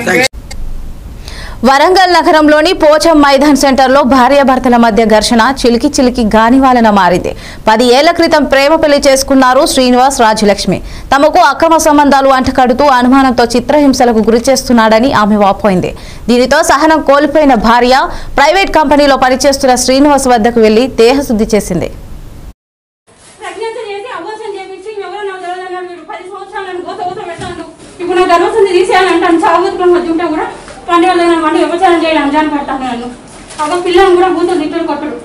వరంగల్ నగరంలోని పోచం మైదాన్ సెంటర్లో భార్యాభర్తల మధ్య ఘర్షణ చిలికి చిలికి గానివాలన మారింది పది ఏళ్ల క్రితం ప్రేమ పెళ్లి చేసుకున్నారు శ్రీనివాస్ రాజలక్ష్మి తమకు అక్రమ సంబంధాలు అంటకడుతూ అనుమానంతో చిత్రహింసలకు గురి చేస్తున్నాడని ఆమె వాపోయింది దీనితో సహనం కోల్పోయిన భార్య ప్రైవేట్ కంపెనీలో పనిచేస్తున్న శ్రీనివాస్ వద్దకు వెళ్లి దేహశుద్ధి చేసింది ప్రెగ్నెన్సీ చేసి అబోషన్ చేపించి ఎవరో నాకు తెలియదు మీరు పది సంవత్సరాలు నన్ను గోత గోత పెట్టాను ఇప్పుడు నా గర్భసంది తీసేయాలంటాను చావుతుకుని వచ్చి ఉంటే కూడా పండి వాళ్ళ మళ్ళీ వ్యవచారం చేయాలి అంజాన్ని పెడతాను నన్ను ఒక పిల్లని కూడా బూతులు తిట్టడు కొట్టడు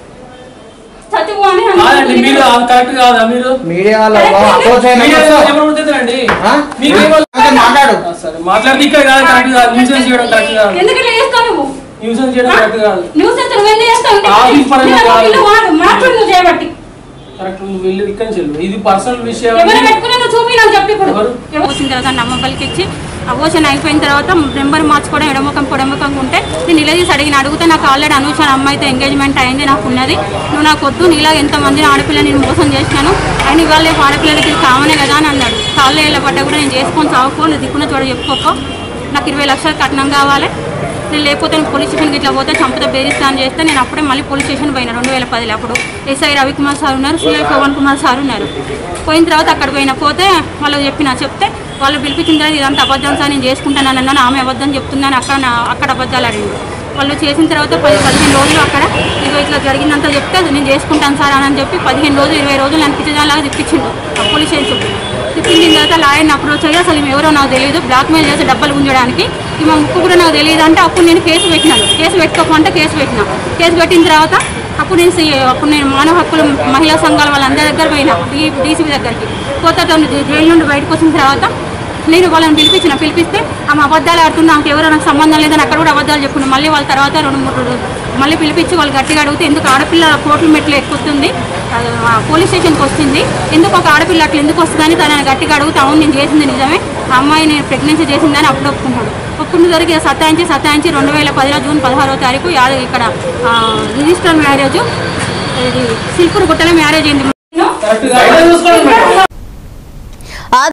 చచ్చిపోని కాదండి మీరు అది కరెక్ట్ కాదా మీరు మీడియాలో అప్రోచ్ అయిన మీరు కోసం- ఎవరు ఉంటుందండి ఆ? మీకు ఏమో- అంటే మాట్లాడు ఆ, సరే మాట్లాడి ఇక్కడ కాదు కరెక్ట్ కాదు న్యూసెన్స్ చేయడం కరెక్ట్ కాదు ఎందుకు ఇట్లా చేస్తావు నువ్వు న్యూసెన్స్ చేయడం కరెక్ట్ కాదు న్యూస్ ఎంత నువ్వు ఎందుకు చేస్తావు ఇంటికి? ఆఫీస్ పరంగా నేను ఒక కాదు. పిల్ల వాడు మాట్లాడు నువ్వు చేయబట్టి కరెక్ట్ నువ్వు వెళ్ళి ఇక్కడి నుంచి వెళ్ళు ఇది పర్సనల్ విషయం ఎవరు పెట్టుకున్నా నువ్వు చూపి నాకు చెప్పి ఇప్పుడు ఎవరు? వచ్చిన తర్వాత నమ్మబలికి ఇచ్చి అబోషన్ అయిపోయిన తర్వాత నెంబర్ మార్చుకోవడం ఎడముఖం పొడముఖం ఉంటే నేను నిలదీసి అడిగిన అడిగితే నాకు ఆల్రెడీ అనూష అనే అమ్మాయితో ఎంగేజ్మెంట్ అయింది నాకు ఉన్నది నువ్వు నాకు వద్దు నీలా ఎంతమంది ఆడపిల్ల నేను మోసం చేసినాను ఆయన ఇవాళ ఆడపిల్లలకి ఇది కామనే కదా అని అన్నాడు కాళ్ళు వేళ్ళ పడ్డా కూడా నేను చేసుకొని చావుకో నువ్వు దిక్కున చోట చెప్పుకోకో నాకు ఇరవై లక్షలు కట్నం కావాలి నేను లేకపోతే నేను పోలీస్ స్టేషన్కి ఇట్లా పోతే చంపత బేరిస్తాను చేస్తే నేను అప్పుడే మళ్ళీ పోలీస్ స్టేషన్ పోయినా రెండు వేల పదిలో అప్పుడు ఎస్ఐ రవికుమార్ సార్ ఉన్నారు సిఐ పవన్ కుమార్ సార్ ఉన్నారు పోయిన తర్వాత అక్కడ పోయిన పోతే వాళ్ళు చెప్పిన చెప్తే వాళ్ళు పిలిపించిన తర్వాత ఇదంతా అబద్ధం సార్ నేను చేసుకుంటాను అన్నాను ఆమె అబద్ధం చెప్తున్నాను అక్కడ నా- అక్కడ అబద్ధాలు అడిగింది వాళ్ళు చేసిన తర్వాత పది పదిహేను రోజులు అక్కడ ఇగో ఇట్లా జరిగిందంత చెప్తే నేను చేసుకుంటాను సార్ అని చెప్పి పదిహేను రోజులు ఇరవై రోజులు అనిపించేదాలాగా తిప్పించిండు ఆ పోలీస్ స్టేషన్ తిప్పించిన తర్వాత లాయర్ని అప్రోచ్ అయ్యి అసలు ఈమె ఎవరో నాకు తెలియదు బ్లాక్మెయిల్ చేసి డబ్బులు గుంజడానికి ఈమె ముక్కు కూడా నాకు తెలియదు అంటే అప్పుడు నేను కేసు పెట్టినాను కేసు పెట్టుకోమంటే కేసు పెట్టినా కేసు పెట్టిన తర్వాత అప్పుడు నేను సి- అప్పుడు నేను మానవ హక్కులు మహిళా సంఘాల వాళ్ళందరి దగ్గర పోయినా డీ డీసీబీ దగ్గరికి పోతే అతను జైలు నుండి బయటకు వచ్చిన తర్వాత నేను వాళ్ళని పిలిపించిన పిలిపిస్తే ఆమె అబద్ధాలు ఆడుతున్నా ఆమెకు ఎవరో నాకు సంబంధం లేదని అక్కడ కూడా అబద్ధాలు చెప్పుకున్నాను మళ్ళీ వాళ్ళ తర్వాత రెండు మూడు రోజులు మళ్ళీ పిలిపించి వాళ్ళు గట్టిగా అడిగితే ఎందుకు ఆడపిల్ల కోర్టుల మెట్లు ఎక్కుతుంది అది ఆ పోలీస్ స్టేషన్కి వస్తుంది ఎందుకు ఒక ఆడపిల్ల అట్లా ఎందుకు వస్తుందని తనని గట్టిగా అడుగుతా అవును నేను చేసింది నిజమే ఆ అమ్మాయి నేను ప్రెగ్నెన్సీ చేసిందని అప్పుడు ఒప్పుకున్నాడు ఒప్పుకున్న జరిగి సతాయించి సతాయించి రెండు వేల పదిలో జూన్ పదహారో తారీఖు యాద ఇక్కడ ఆ, రిజిస్టర్ మ్యారేజ్ ఇది సిల్పూర్ గుట్టలో మ్యారేజ్ అయింది కరెక్ట్ కాదు చూసుకోండి మేడం